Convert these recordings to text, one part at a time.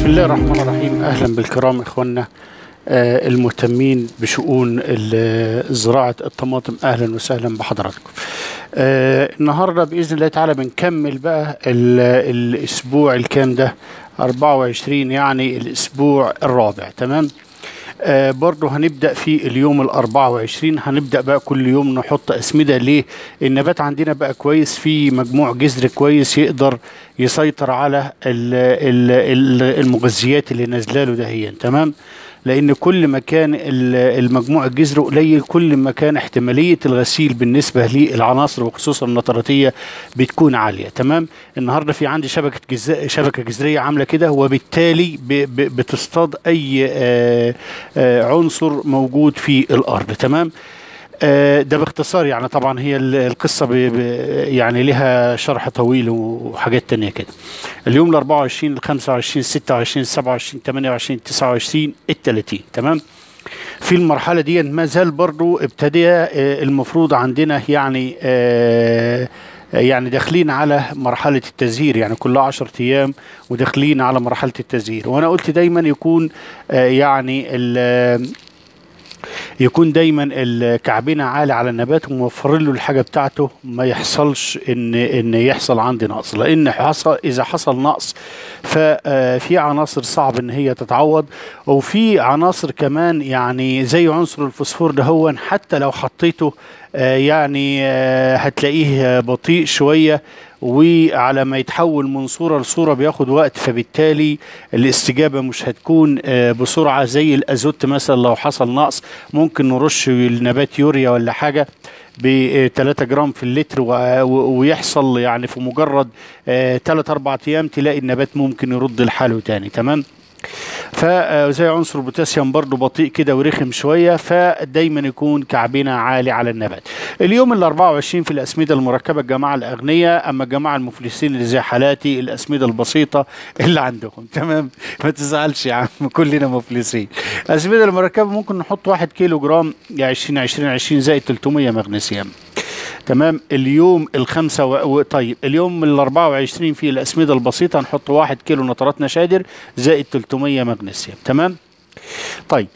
بسم الله الرحمن الرحيم اهلا بالكرام اخواننا آه، المهتمين بشؤون ال- زراعه الطماطم اهلا وسهلا بحضراتكم. آه، النهارده باذن الله تعالى بنكمل بقى ال- الاسبوع الكام ده 24 يعني الاسبوع الرابع تمام؟ آه برضه هنبدأ في اليوم ال 24 هنبدأ بقى كل يوم نحط أسمدة ليه؟ النبات عندنا بقى كويس في مجموع جذر كويس يقدر يسيطر على ال ال ال المغذيات اللي نازله له دهيا تمام؟ لأن كل ما كان ال- المجموع الجذر قليل كل ما كان احتمالية الغسيل بالنسبة للعناصر وخصوصا النطراتية بتكون عالية تمام؟ النهارده في عندي شبكة جز... شبكة جذرية عاملة كده وبالتالي ب... ب... بتصطاد أي آه آه عنصر موجود في الأرض تمام؟ آه، ده باختصار يعني طبعا هي ال- القصة ب... ب... يعني لها شرح طويل وحاجات تانية كده اليوم ال 24 ال 25 26 27 28 29 ال 30 تمام في المرحلة دي ما زال برضو ابتدى آه، المفروض عندنا يعني آه، يعني داخلين على مرحلة التزهير يعني كلها 10 أيام وداخلين على مرحلة التزهير وأنا قلت دايما يكون آه، يعني ال- يكون دايما الكعبين عالي على النبات وموفر له الحاجه بتاعته ما يحصلش ان ان يحصل عندي نقص لان حصل اذا حصل نقص ففي عناصر صعب ان هي تتعوض وفي عناصر كمان يعني زي عنصر الفوسفور ده هو حتى لو حطيته آه، يعني آه، هتلاقيه بطيء شويه وعلى ما يتحول من صورة لصورة بياخد وقت فبالتالي الاستجابة مش هتكون آه، بسرعة زي الأزوت مثلا لو حصل نقص ممكن نرش النبات يوريا ولا حاجة ب 3 جرام في اللتر و- و- ويحصل يعني في مجرد 3 4 ايام تلاقي النبات ممكن يرد لحاله تاني تمام فزي عنصر البوتاسيوم برضو بطيء كده ورخم شويه فدايما يكون كعبنا عالي على النبات. اليوم ال 24 في الاسمده المركبه الجماعه الاغنياء اما الجماعه المفلسين اللي زي حالاتي الاسمده البسيطه اللي عندهم تمام ما تزعلش يا عم كلنا مفلسين. الاسمده المركبه ممكن نحط 1 كيلو جرام يا 20 20 20 زائد 300 مغنيسيوم. تمام اليوم الخمسة و... و- طيب اليوم ال 24 في الأسمدة البسيطة نحط واحد كيلو نترات نشادر زائد 300 مغنيسيوم تمام طيب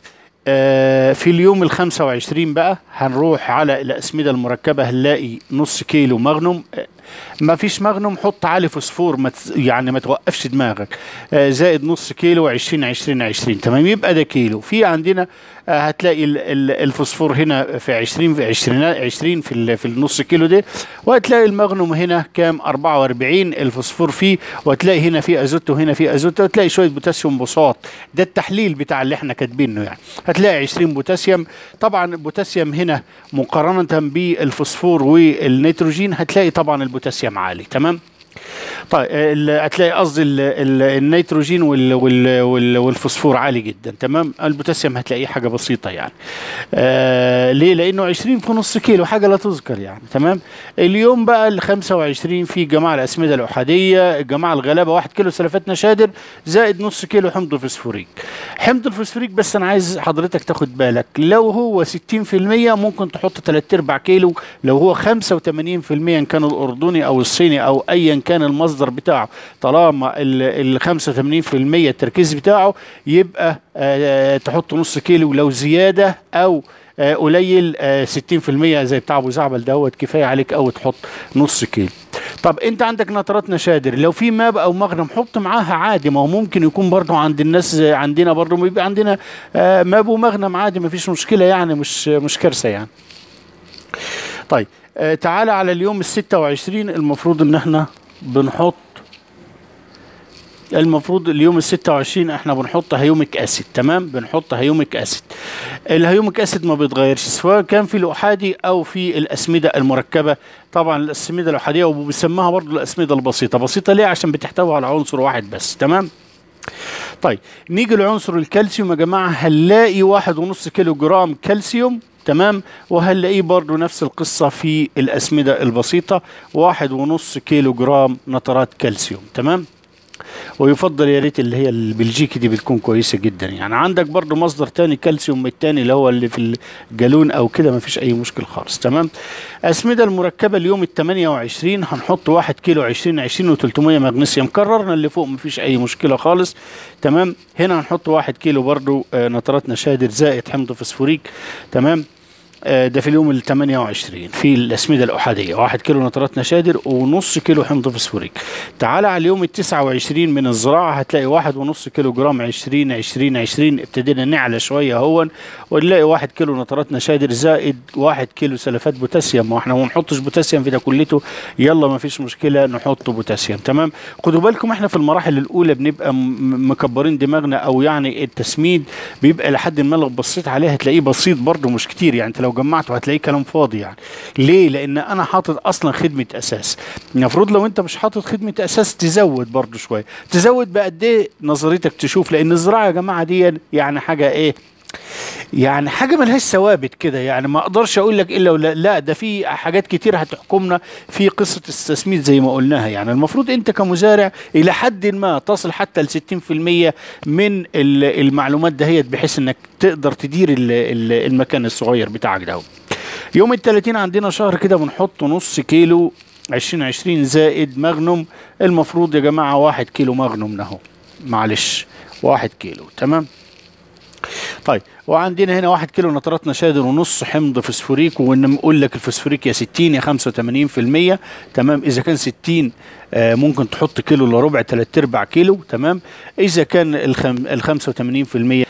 آه في اليوم ال 25 بقى هنروح على الأسمدة المركبة هنلاقي نص كيلو مغنم آه، ما فيش مغنم حط عليه فوسفور ما تز- يعني ما توقفش دماغك آه زائد نص كيلو 20 20 20 تمام يبقى ده كيلو في عندنا آه هتلاقي ال- ال- الفوسفور هنا في 20 في 20 20 في ال- في النص كيلو ده وهتلاقي المغنم هنا كام 44 الفوسفور فيه وهتلاقي هنا في ازوت وهنا في ازوت وهتلاقي شويه بوتاسيوم بساط ده التحليل بتاع اللي احنا كاتبينه يعني هتلاقي 20 بوتاسيوم طبعا البوتاسيوم هنا مقارنه بالفوسفور والنيتروجين هتلاقي طبعا البوتاسيوم عالي تمام طيب ال- هتلاقي قصدي ال- ال- النيتروجين وال وال وال والفوسفور عالي جدا تمام البوتاسيوم هتلاقيه حاجه بسيطه يعني آه ليه لانه 20 في نص كيلو حاجه لا تذكر يعني تمام اليوم بقى ال 25 في جماعه الاسمده الاحاديه الجماعه الغلابه 1 كيلو سلفات نشادر زائد نص كيلو حمض فوسفوريك حمض الفوسفوريك بس انا عايز حضرتك تاخد بالك لو هو 60% ممكن تحط 3 ارباع كيلو لو هو 85% ان كان الاردني او الصيني او ايا كان المصدر بتاعه طالما ال 85% التركيز بتاعه يبقى آه تحط نص كيلو لو زياده او آه قليل آه 60% زي بتاع ابو زعبل دوت كفايه عليك او تحط نص كيلو طب انت عندك نترات نشادر لو في ماب او مغنم حط معاها عادي ما هو ممكن يكون برضه عند الناس عندنا برضه بيبقى عندنا آه ماب ومغنم عادي ما فيش مشكله يعني مش مش كارثه يعني طيب آه تعالى على اليوم ال 26 المفروض ان احنا بنحط المفروض اليوم ال 26 احنا بنحط هيوميك اسيد تمام بنحط هيوميك اسيد الهيوميك اسيد ما بيتغيرش سواء كان في الاحادي او في الاسمده المركبه طبعا الاسمده الاحاديه وبيسموها برضه الاسمده البسيطه بسيطه ليه عشان بتحتوي على عنصر واحد بس تمام طيب نيجي لعنصر الكالسيوم يا جماعه هنلاقي واحد ونص كيلو جرام كالسيوم تمام وهنلاقيه برضو نفس القصة في الأسمدة البسيطة واحد ونص كيلو جرام نترات كالسيوم تمام ويفضل يا ريت اللي هي البلجيكي دي بتكون كويسه جدا يعني عندك برضو مصدر تاني كالسيوم التاني اللي هو اللي في الجالون او كده ما فيش اي مشكله خالص تمام اسمده المركبه اليوم ال 28 هنحط 1 كيلو 20 20 و300 مغنيسيوم كررنا اللي فوق ما فيش اي مشكله خالص تمام هنا هنحط 1 كيلو برضو آه، نترات نشادر زائد حمض فسفوريك تمام آه، ده في اليوم ال 28 في الاسمده الاحاديه 1 كيلو نترات نشادر ونص كيلو حمض فسفوريك تعال على اليوم ال 29 من الزراعه هتلاقي واحد ونص كيلو جرام 20 20 20 ابتدينا نعلى شويه اهون ونلاقي 1 كيلو نترات نشادر زائد 1 كيلو سلفات بوتاسيوم ما احنا ما بنحطش بوتاسيوم في ده كلته يلا ما فيش مشكله نحط بوتاسيوم تمام خدوا بالكم احنا في المراحل الاولى بنبقى م- مكبرين دماغنا او يعني التسميد بيبقى لحد ما لو بصيت عليه هتلاقيه بسيط برضه مش كتير يعني انت لو جمعته هتلاقيه كلام فاضي يعني ليه لان انا حاطط اصلا خدمه اساس المفروض لو انت مش حاطط خدمه اساس تزود برضه شويه تزود بقد ايه نظريتك تشوف لان الزراعه يا جماعه دي يعني حاجه ايه يعني حاجه ملهاش ثوابت كده يعني ما اقدرش اقول لك الا ولا لا ده في حاجات كتير هتحكمنا في قصه التسميد زي ما قلناها يعني المفروض انت كمزارع الى حد ما تصل حتى ل 60% من ال- المعلومات دهيت بحيث انك تقدر تدير ال- ال- المكان الصغير بتاعك ده يوم ال 30 عندنا شهر كده بنحط نص كيلو 2020 زائد مغنم المفروض يا جماعه واحد كيلو مغنم اهو معلش واحد كيلو تمام طيب وعندنا هنا واحد كيلو نترات نشادر ونص حمض فسفوريك ونقول لك الفسفوريك يا 60 يا 85% تمام اذا كان 60 آه ممكن تحط كيلو الا ربع ثلاث ارباع كيلو تمام اذا كان الخم ال 85%